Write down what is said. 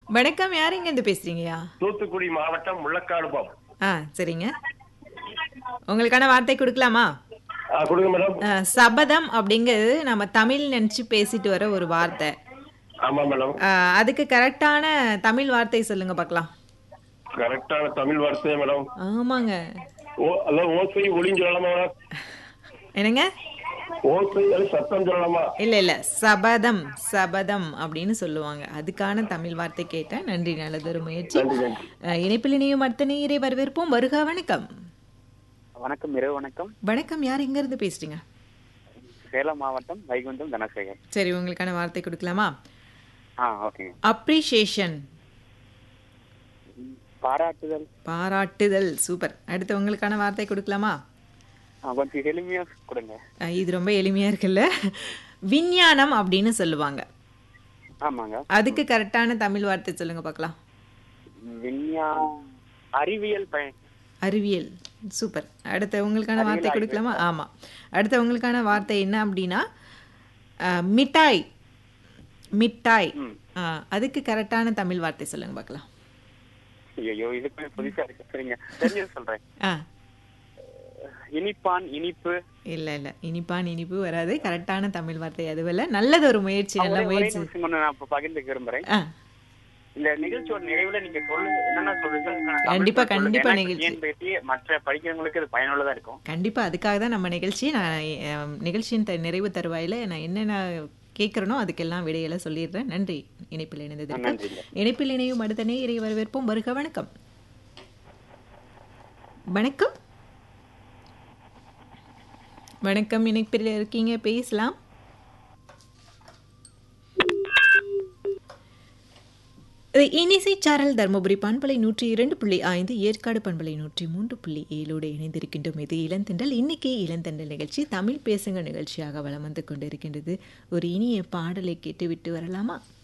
வணக்கம் யார் இருந்து பேசுறீங்கயா தூத்துக்குடி மாவட்டம் முள்ளக்காடு பாம் ஆ சரிங்க உங்களுக்கான வார்த்தை கொடுக்கலாமா ஆ, கொடுங்க மேடம் ஆ, சபதம் அப்படிங்கிறது நம்ம தமிழ் நினச்சி பேசிட்டு வர ஒரு வார்த்தை ஆமா மேடம் ஆ, அதுக்கு கரெக்டான தமிழ் வார்த்தை சொல்லுங்க பார்க்கலாம் கரெக்டான தமிழ் வார்த்தை மேடம் ஆமாங்க ஓ அதான் ஓசை ஒளின்னு சொல்லலாமா மேடம் என்னங்க ஓசை அது சத்தம் சொல்லலாமா இல்ல இல்ல சபதம் சபதம் அப்படின்னு சொல்லுவாங்க அதுக்கான தமிழ் வார்த்தை கேட்டேன் நன்றி நல்லதொரு முயற்சி நன்றி நன்றி அஹ், இணைப்பில் இணையும் அடுத்த நேயரை வரவேற்போம் வருக வணக்கம் வணக்கம் இரவு வணக்கம் வணக்கம் யார் எங்க இருந்து பேசுறீங்க சேலம் மாவட்டம் வைகுண்டம் தனசேகர் சரி உங்களுக்கான வார்த்தை கொடுக்கலாமா ஆ ஓகேங்க அப்ரிஷியேஷன் ம், பாராட்டுதல் பாராட்டுதல் சூப்பர் அடுத்து உங்களுக்கான வார்த்தை கொடுக்கலாமா ஆ, கொஞ்சம் எளிமையா கொடுங்க அஹ், இது ரொம்ப எளிமையா இருக்குல்ல விஞ்ஞானம் அப்படின்னு சொல்லுவாங்க ஆமாங்க அதுக்கு கரெக்டான தமிழ் வார்த்தை சொல்லுங்க பார்க்கலாம் விஞ்ஞா அறிவியல் பயன் அறிவியல் சூப்பர் அடுத்த உங்களுக்கான வார்த்தை கொடுக்கலாமா ஆமா அடுத்த உங்களுக்கான வார்த்தை என்ன அப்படின்னா அஹ், மிட்டாய் மிட்டாய் ம். அஹ், அதுக்கு கரெக்டான தமிழ் வார்த்தை சொல்லுங்க பார்க்கலாம் ஐயோ இது கொஞ்சம் புதுசா இருக்கு சரிங்க தெரிஞ்சது சொல்றேன் ஆ இனிப்பான் இனிப்பு இல்ல இல்ல இனிப்பான் இனிப்பு வராது கரெக்டான தமிழ் வார்த்தை அதுவல்ல நல்லது ஒரு முயற்சி நல்ல ஒரே- ஒரே முயற்சி நிமிஷம் ஒண்ணு நான் இப்ப பகிர்ந்துக்க விரும்புறேன் ஆ இந்த நிகழ்ச்சியோட நிறைவுல நீங்க சொல்லுங்க என்னென்ன சொல்லுங்க நான் தமிழ் கண்டிப்பா, சொல்லுங்க. கண்டிப்பா ஏன்னா நிகழ்ச்சி. TNPSC மற்ற படிக்கிறவங்களுக்கு இது பயனுள்ளதா இருக்கும் கண்டிப்பா அதுக்காக தான் நம்ம நிகழ்ச்சி நான் அஹ், நிகழ்ச்சியின் த- நிறைவு தருவாயில நான் என்னென்ன கேட்குறனோ அதுக்கெல்லாம் விடையெல்லாம் சொல்லிடுறேன் நன்றி இணைப்பில் இணைந்ததற்கு நன்றிங்க இணைப்பில் இணையும் அடுத்த நேயரை வரவேற்போம் வருக வணக்கம் வணக்கம் வணக்கம் இணைப்பில் இருக்கீங்க பேசலாம் இது இனிசை சாரல் தருமபுரி பண்பலை நூற்றி இரண்டு புள்ளி ஐந்து ஏற்காடு பண்பலை நூற்றி மூன்று புள்ளி ஏழோடு இணைந்திருக்கின்றோம் இது இளந்தெண்டல் இன்னைக்கு இளந்தெண்டல் நிகழ்ச்சி தமிழ் பேசுங்க நிகழ்ச்சியாக வலம் வந்து கொண்டிருக்கின்றது ஒரு இனிய பாடலை கேட்டுவிட்டு வரலாமா